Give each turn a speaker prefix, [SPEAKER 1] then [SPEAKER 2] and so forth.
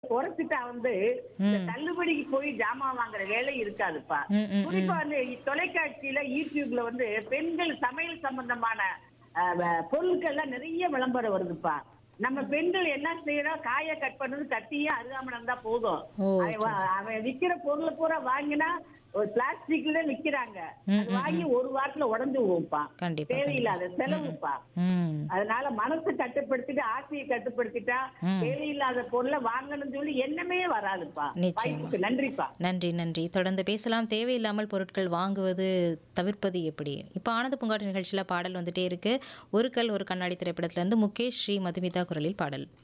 [SPEAKER 1] குறைச்சிட்டா வந்து இந்த தள்ளுபடிக்கு போய் ஜாமான் வாங்குற வேலை இருக்காதுப்பா
[SPEAKER 2] ம், ம்,
[SPEAKER 1] குறிப்பா வந்து தொலைக்காட்சியில யூடியூப்ல வந்து பெண்கள் சமையல் சம்பந்தமான அஹ், வ- பொருட்கள்லாம் நிறைய விளம்பரம் வருதுப்பா நம்ம பெண்கள் என்ன செய்யறோம் காய கட் பண்ணது கட்டியும் அருகாமலம் தான் போதும்
[SPEAKER 2] ஓ,
[SPEAKER 1] அவன் வா- அவன் விக்கிற பொருளை பூரா வாங்கினா ஒரு பிளாஸ்டிக்ல விக்கிறாங்க அது வாங்கி ஒரு வாரத்துல உடஞ்சு போகும்ப்பா
[SPEAKER 2] கண்டிப்பா
[SPEAKER 1] தேவையில்லாத செலவுப்பா
[SPEAKER 2] ம்
[SPEAKER 1] அதனால மனசை கட்டுப்படுத்திட்டு ஆசையை கட்டுப்படுத்திட்டா தேவையில்லாத பொருளை வாங்கணும்னு சொல்லி எண்ணமே வராதுப்பா
[SPEAKER 2] நிச்சயமா.
[SPEAKER 1] வாய்ப்புக்கு நன்றிப்பா
[SPEAKER 2] நன்றி நன்றி தொடர்ந்து பேசலாம் தேவையில்லாமல் பொருட்கள் வாங்குவது தவிர்ப்பது எப்படி இப்போ ஆனந்த பூங்காட்டு நிகழ்ச்சியில் பாடல் வந்துட்டே இருக்கு ஒரு கல் ஒரு கண்ணாடி திரைப்படத்துல இருந்து முகேஷ் ஸ்ரீ மதுமிதா குரலில் பாடல்